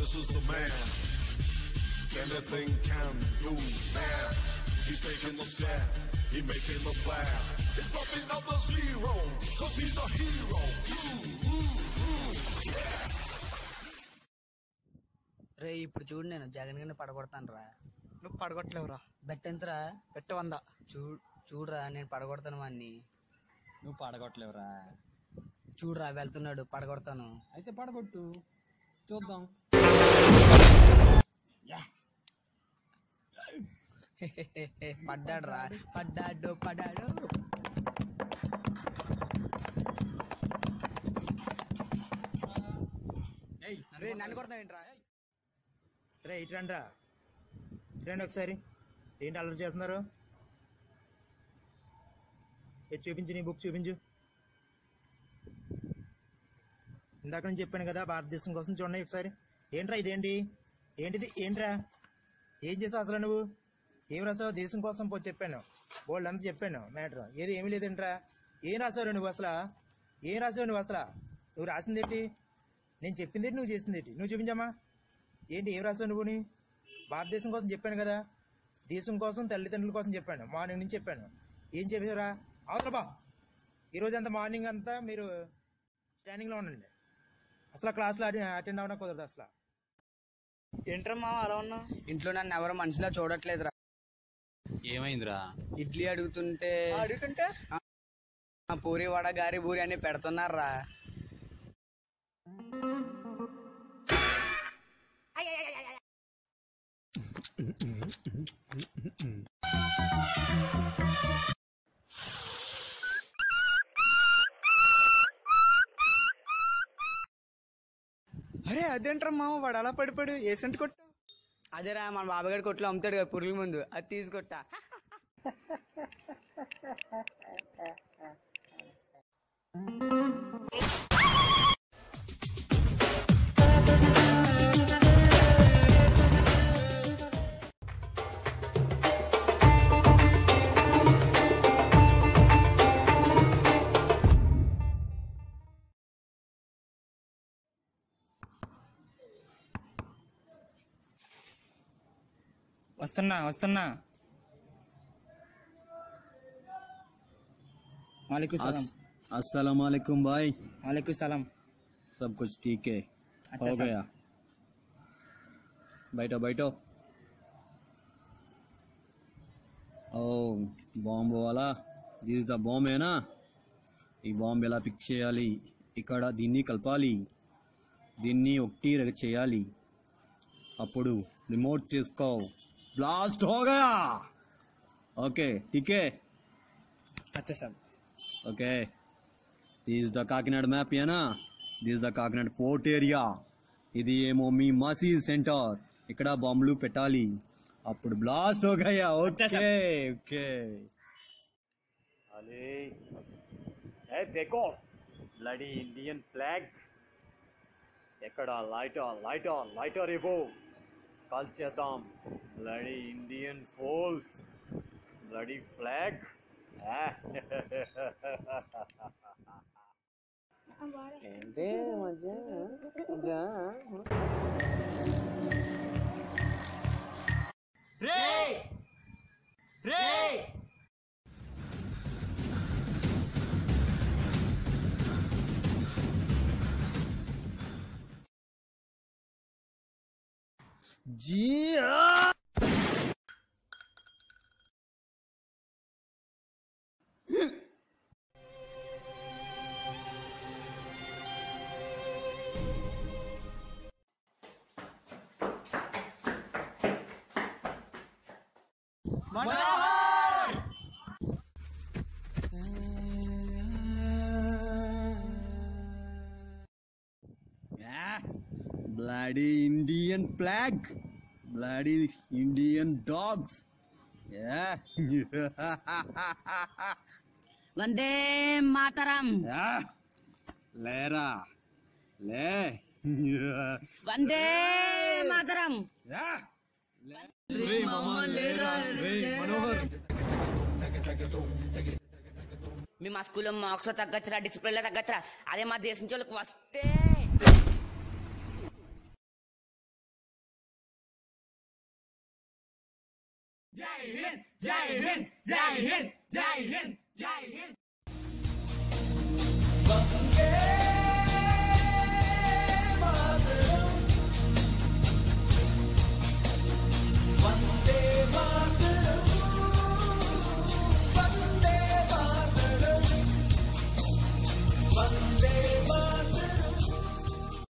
this is the man. Anything can do man. He's taking the step. He making the plan. He's bumping up the zero. Cause he's a hero. రే ఇప్పుడు చూడు నేను జగన్ గారిని పడగొడతాను రా నువ్వు పడగొట్టలేవురా bet ఎంతరా పెట్టు వంద చూ చూడురా నేను పడగొడతాను వాడిని నువ్వు పడగొట్టలేవురా చూడురా వెళ్తున్నాడు పడగొడతాను అయితే పడగొట్టు చూద్దాం పడ్డాడు రా పడ్డాడు పడ్డాడు రే నన్ను కొడతావేంట్రా రే ఇటు రండి రా రండి ఒకసారి ఏంటి అల్లరి చేస్తున్నారు ఇది చూపించు నీ బుక్ చూపించు ఇందాక నుంచి చెప్పాను కదా భారతదేశం కోసం చూడండి ఒకసారి ఏంట్రా ఇదేంటి ఏంటిది ఏంట్రా ఏం చేసావు అసలు నువ్వు ఏం రాసావు దేశం కోసం పో చెప్పాను బోల్డ్ అంతా చెప్పాను మ్యాటర్ ఏది ఏమీ లేదేంట్రా ఏం రాసావు నువ్వు అసలు ఏం రాసావు నువ్వు అసలు నువ్వు రాసింది ఏంటి నేను చెప్పింది ఏంటి నువ్వు చేసింది ఏంటి నువ్వు చూపించమ్మా ఏంటి ఏం రాసావు నువ్వుని భారతదేశం కోసం చెప్పాను కదా దేశం కోసం తల్లిదండ్రుల కోసం చెప్పాను మార్నింగ్ నుంచి చెప్పాను ఏం చెప్పారా అవతల బా ఈరోజు అంతా మార్నింగ్ అంతా మీరు స్టాండింగ్లో ఉండండి అసలు క్లాస్లో అటెండ్ అవ్వడం కుదరదు అసలు ఏంట్రా మావ అలా ఉన్నావు ఇంట్లో నన్ను ఎవరు మనిషిలా చూడట్లేదురా ఏమైందిరా ఇడ్లీ అడుగుతుంటే అడుగుతుంటే ఆ పూరి వడ గారి పూరి అని పెడుతున్నారా అరే అదేంట్రా మావ వాడు అలా పడిపోయాడు ఏ సెంట్ కొట్టు అదేరా మన బాబాగారి కొట్లో అమ్ముతాడు కదా పురుగుల ముందు అది తీసుకొట్టా వస్తున్నా వస్తున్నా वालेकुम सलाम अस्सलाम वालेकुम भाई वालेकुम सलाम सब कुछ ठीक है अच्छा, हो सब- गया बैठो बैठो ఓ బాంబు వాలా ఇది ద బాంబేనా ఈ బాంబు ఎలా పిక్ చేయాలి ఇక్కడ దీన్ని కలపాలి దీన్ని ఒకటి రగ చేయాలి అప్పుడు రిమోట్ తీసుకో బ్లాస్ట్ హోగా ఓకే ఠీకే अच्छा साहब okay this the Kakinada map ఏనా this the Kakinada port area ఇది ఏమో మీ మసీద్ సెంటర్ ఇక్కడ బాంబులు పెట్టాలి అప్పుడు బ్లాస్ట్ హోగయా ఓకే ఓకే అలే ఏ దేకో బ్లడీ ఇండియన్ ఫ్లాగ్ ఎక్కడ లైటర్ లైటర్ లైటర్ ఇవ్వు కాల్ చేద్దాం bloody Indian fools bloody flag ఏంటి మధ్య जी Bloody Indian flag. Bloody Indian dogs. Yeah. వందే మాతరం yeah. లేరా లే వందే మాతరం Yeah. రే మామ లేరా రే మనోహర్ మీ మా స్కూల్లో మార్క్స్ లో తగ్గచ్చురా డిసిప్లిన్ లో తగ్గచ్చురా అదే మా దేశం నుంచి వాళ్ళకి వస్తే జై హింద్ జై హింద్ జై హింద్ జై హింద్ జై హింద్